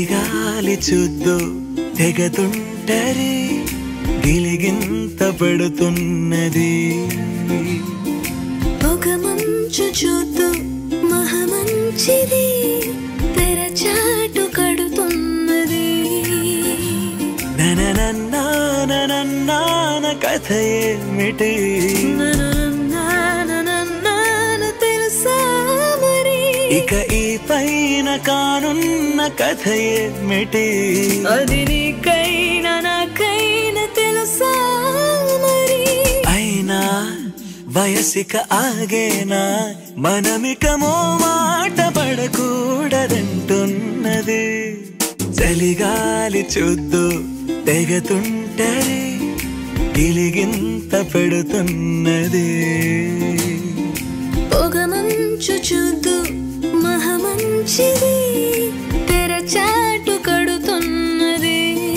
చలిగాలి చూద్దు తెగతుంటరి గిలిగింత పెడుతున్నది పొగ మంచు చూద్దు మహమంచిది తెరచాటు కడుతున్నది నననన్నాన కథ ఏమిటి నననననననన తెలుసా మరి ఇక ఈ పైన కానున్న కథ ఏమిటి అది నీకైనా నాకైనా తెలుసా మరి అయినా వయసిక ఆగేనా మనమికమో మాట పడకూడదంటున్నది చలిగాలి చూద్దు తెగతుంటరి గిలిగింత పెడుతున్నది పొగ మంచు చూద్దు మహమంచిది తెరచాటు కడుతున్నది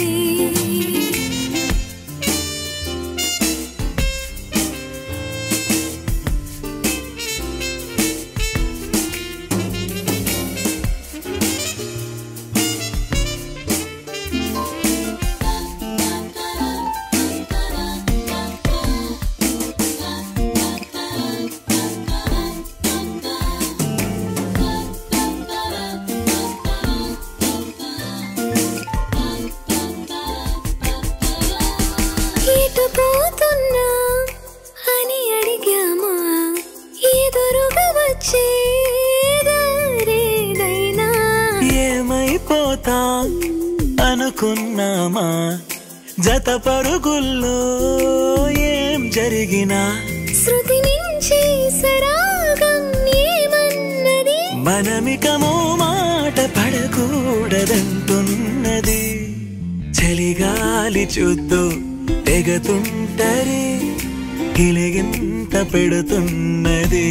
ఇటు పోతున్నా అని అడిగామా ఎదురుగా వచ్చే దారేదైనా ఏమైపోతా అనుకున్నామా జత పరుగుల్లో ఏం జరిగినా శృతి నుంచి సరాగం ఏమన్నది మనమికమో మాట పడకూడదంటున్నది చలిగాలి చూద్దు తెగతుంటరి గిలిగింత పెడుతున్నది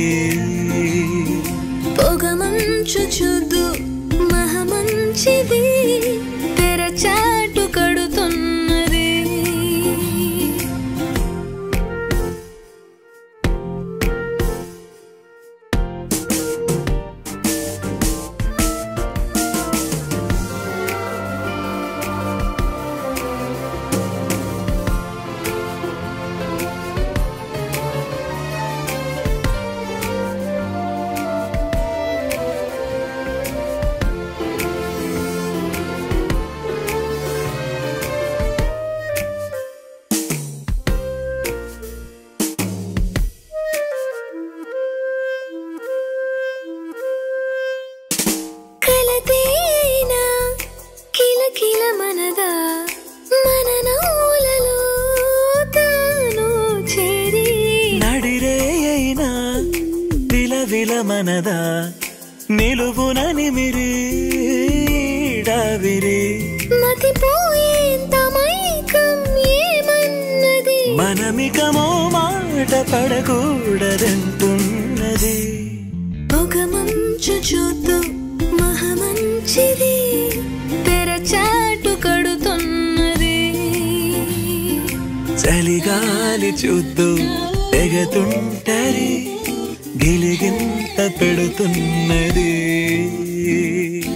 పొగ మంచు చూద్దు మహమంచిది తెరచాటు కడుతున్నది కలతేనా కిలకిల మనదా మన నవ్వులలో తాను చేరి నడిరే అయినా విలవిల మనదా నిలువున నిమిరి డావిరి మతిపోయేంత మైకం ఏమన్నది మనమికమో మాట పడకూడదంటున్నది పొగ మంచు చూద్దు మహమంచిది తెరచాటు కడుతున్నది చలిగాలి చూద్దు తెగతుంటరి గిలిగింత పెడుతున్నది